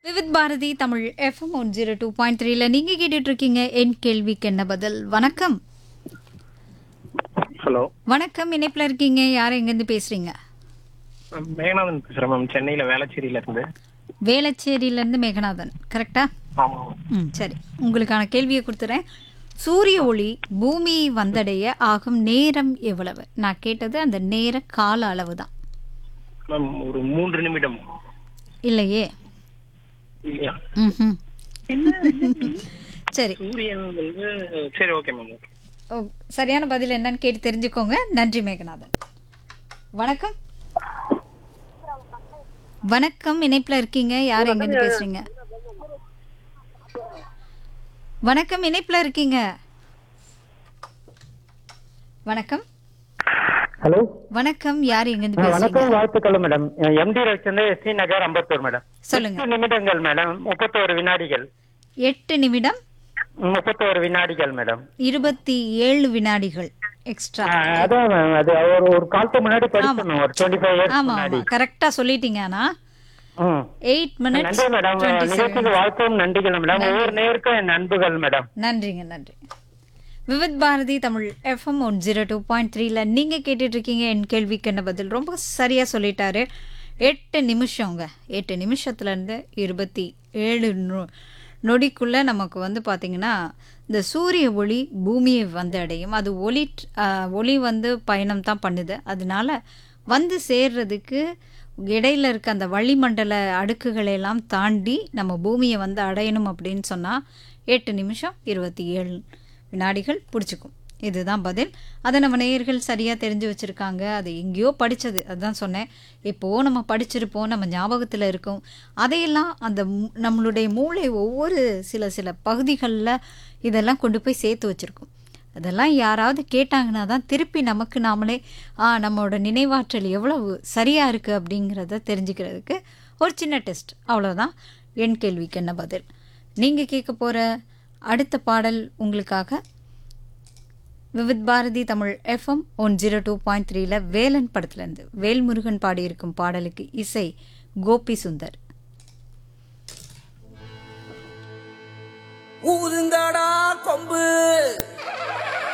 Vividh Bharati Tamil FM one zero two point த்ரீல நீங்க கேட்டுட்டு இருக்கீங்க என் கேள்விக்கு என்ன பதில் வணக்கம் ஹலோ வணக்கம் இணைப்புல இருக்கீங்க யார் எங்கேருந்து பேசுறீங்க மேகநாதன் பேசுறேன் மேம் சென்னையில வேளச்சேரியில இருந்து வேளச்சேரியில இருந்து மேகநாதன் கரெக்டா ஆமா ம் சரி உங்களுக்கான கேள்வியை கொடுத்துறேன் சூரிய ஒளி பூமியை வந்தடைய ஆகும் நேரம் எவ்வளவு நான் கேட்டது அந்த நேர கால அளவு தான் மேம் ஒரு மூன்று நிமிடம் இல்லையே இல்லையா ம் சரி சூரியன் வந்து சரி ஓகே மேம் ஓகே ஓ, சரியான பதில் என்னன்னு கேட்டு தெரிஞ்சுக்கோங்க நன்றி மேகநாதன் வணக்கம் வணக்கம் இணைப்புல இருக்கீங்க யார் எங்கிருந்து பேசுறீங்க வணக்கம் இணைப்புல இருக்கீங்க வணக்கம் ஹலோ வணக்கம் யார் எங்கிருந்து பேசுறீங்க வணக்கம் வாழ்த்துக்கள் மேடம் எம்டி ரவிச்சந்திர எஸ்டி நகர் அம்பத்தூர் மேடம் சொல்லுங்க எட்டு நிமிடங்கள் மேடம் முப்பத்தோரு வினாடிகள் எட்டு நிமிடம் முப்பத்தோரு வினாடிகள் மேடம் இருபத்தி ஏழு வினாடிகள் எக்ஸ்ட்ரா ஆ, அதான் ma'am, அது ஒரு ஒரு காலத்துக்கு முன்னாடி படிக்கணும் ஒரு டுவெண்ட்டி ஃபைவ் இயர்ஸ் ஆமா முன்னாடி ஆமா கரெக்டா சொல்லிட்டீங்க ஆனா ம். எயிட் மினிட்ஸ் நன்றி மேடம் டுவெண்ட்டி நிகழ்ச்சிக்கு வாழ்த்தும் நன்றிகள் மேடம் ஒவ்வொரு நேருக்கும் என் நண்புகள் மேடம் நன்றிங்க நன்றி Vividh Bharati Tamil FM one zero two point த்ரீல நீங்கள் கேட்டுட்டு இருக்கீங்க என் கேள்விக்கு என்ன பதில் ரொம்ப சரியாக சொல்லிட்டாரு எட்டு நிமிஷங்க எட்டு நிமிஷத்துலேருந்து இருபத்தி ஏழு நொ நொடிக்குள்ளே நமக்கு வந்து பார்த்திங்கன்னா இந்த சூரிய ஒளி பூமியை வந்து அடையும் அது ஒளி ஆஹ், ஒளி வந்து பயணம் தான் பண்ணுது அதனால வந்து சேர்றதுக்கு இடையில இருக்க அந்த வளிமண்டல அடுக்குகளை எல்லாம் தாண்டி நம்ம பூமியை வந்து அடையணும் அப்படின்னு சொன்னால் எட்டு நிமிஷம் இருபத்தி ஏழு வினாடிகள் பிடிச்சிக்கும் இதுதான் பதில் அதை நம்ம நேயர்கள் சரியாக தெரிஞ்சு வச்சுருக்காங்க அது எங்கேயோ படித்தது அதுதான் சொன்னேன் எப்போவோ நம்ம படிச்சிருப்போம் நம்ம ஞாபகத்தில் இருக்கும் அதையெல்லாம் அந்த மூ- நம்மளுடைய மூளை ஒவ்வொரு சில சில பகுதிகளில் இதெல்லாம் கொண்டு போய் சேர்த்து வச்சுருக்கோம் அதெல்லாம் யாராவது கேட்டாங்கன்னா தான் திருப்பி நமக்கு நாமளே ஆ நம்மளோட நினைவாற்றல் எவ்வளவு சரியாக இருக்குது அப்படிங்கிறத தெரிஞ்சுக்கிறதுக்கு ஒரு சின்ன டெஸ்ட் அவ்வளோதான் என் கேள்விக்கு என்ன பதில் நீங்கள் கேட்க போகிற அடுத்த பாடல் உங்களுக்காக Vividh Bharati Tamil FM one zero two point த்ரீல வேலன் படத்துலேருந்து வேல்முருகன் பாடியிருக்கும் பாடலுக்கு இசை கோபி சுந்தர் ஊதுங்கடா கொம்பு